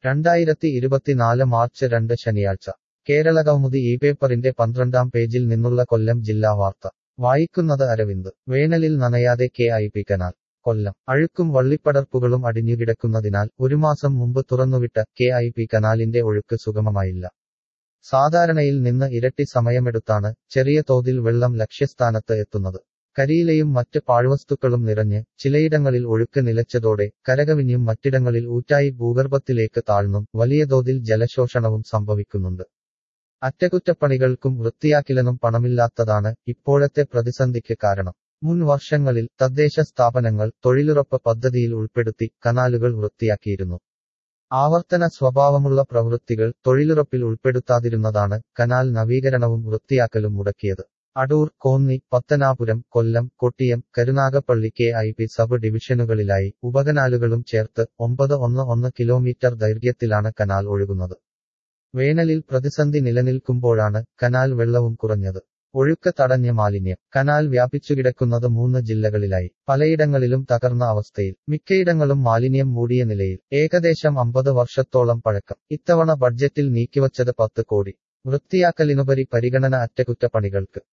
രണ്ടായിരത്തി ഇരുപത്തിനാല് മാർച്ച് രണ്ട് ശനിയാഴ്ച കേരള കൗമുദി ഈ പേപ്പറിന്റെ പന്ത്രണ്ടാം പേജിൽ നിന്നുള്ള കൊല്ലം ജില്ലാ വാർത്ത വായിക്കുന്നത് അരവിന്ദ് വേനലിൽ നനയാതെ K I P canal Kollam അഴുക്കും വള്ളിപ്പടർപ്പുകളും അടിഞ്ഞുകിടക്കുന്നതിനാൽ ഒരു മാസം മുമ്പ് തുറന്നുവിട്ട കെ ഐ പി കനാലിന്റെ ഒഴുക്ക് സുഗമമായില്ല സാധാരണയിൽ നിന്ന് ഇരട്ടി സമയമെടുത്താണ് ചെറിയ തോതിൽ വെള്ളം ലക്ഷ്യസ്ഥാനത്ത് എത്തുന്നത് കരിയിലയും മറ്റ് പാഴ്വസ്തുക്കളും നിറഞ്ഞ് ചിലയിടങ്ങളിൽ ഒഴുക്ക് നിലച്ചതോടെ കരകവിഞ്ഞും മറ്റിടങ്ങളിൽ ഊറ്റായി ഭൂഗർഭത്തിലേക്ക് താഴ്ന്നും വലിയ തോതിൽ ജലശോഷണവും സംഭവിക്കുന്നുണ്ട് അറ്റകുറ്റപ്പണികൾക്കും വൃത്തിയാക്കലിനും പണമില്ലാത്തതാണ് ഇപ്പോഴത്തെ പ്രതിസന്ധിക്ക് കാരണം മുൻ വർഷങ്ങളിൽ തദ്ദേശ സ്ഥാപനങ്ങൾ തൊഴിലുറപ്പ് പദ്ധതിയിൽ ഉൾപ്പെടുത്തി കനാലുകൾ വൃത്തിയാക്കിയിരുന്നു ആവർത്തന സ്വഭാവമുള്ള പ്രവൃത്തികൾ തൊഴിലുറപ്പിൽ ഉൾപ്പെടുത്താതിരുന്നതാണ് കനാൽ നവീകരണവും വൃത്തിയാക്കലും മുടക്കിയത് Adoor Konni Pathanapuram Kollam Kottiyam Karunagappally K I P sub ഡിവിഷനുകളിലായി ഉപകനാലുകളും ചേർത്ത് ഒമ്പത് ഒന്ന് ഒന്ന് കിലോമീറ്റർ ദൈർഘ്യത്തിലാണ് കനാൽ ഒഴുകുന്നത് വേനലിൽ പ്രതിസന്ധി നിലനിൽക്കുമ്പോഴാണ് കനാൽ വെള്ളവും കുറഞ്ഞത് ഒഴുക്ക് തടഞ്ഞ മാലിന്യം കനാൽ വ്യാപിച്ചുകിടക്കുന്നത് മൂന്ന് ജില്ലകളിലായി പലയിടങ്ങളിലും തകർന്ന അവസ്ഥയിൽ മിക്കയിടങ്ങളും മാലിന്യം മൂടിയ നിലയിൽ ഏകദേശം അമ്പത് വർഷത്തോളം പഴക്കം ഇത്തവണ ബഡ്ജറ്റിൽ നീക്കിവച്ചത് പത്ത് കോടി വൃത്തിയാക്കലിനുപരി പരിഗണന അറ്റകുറ്റപ്പണികൾക്ക്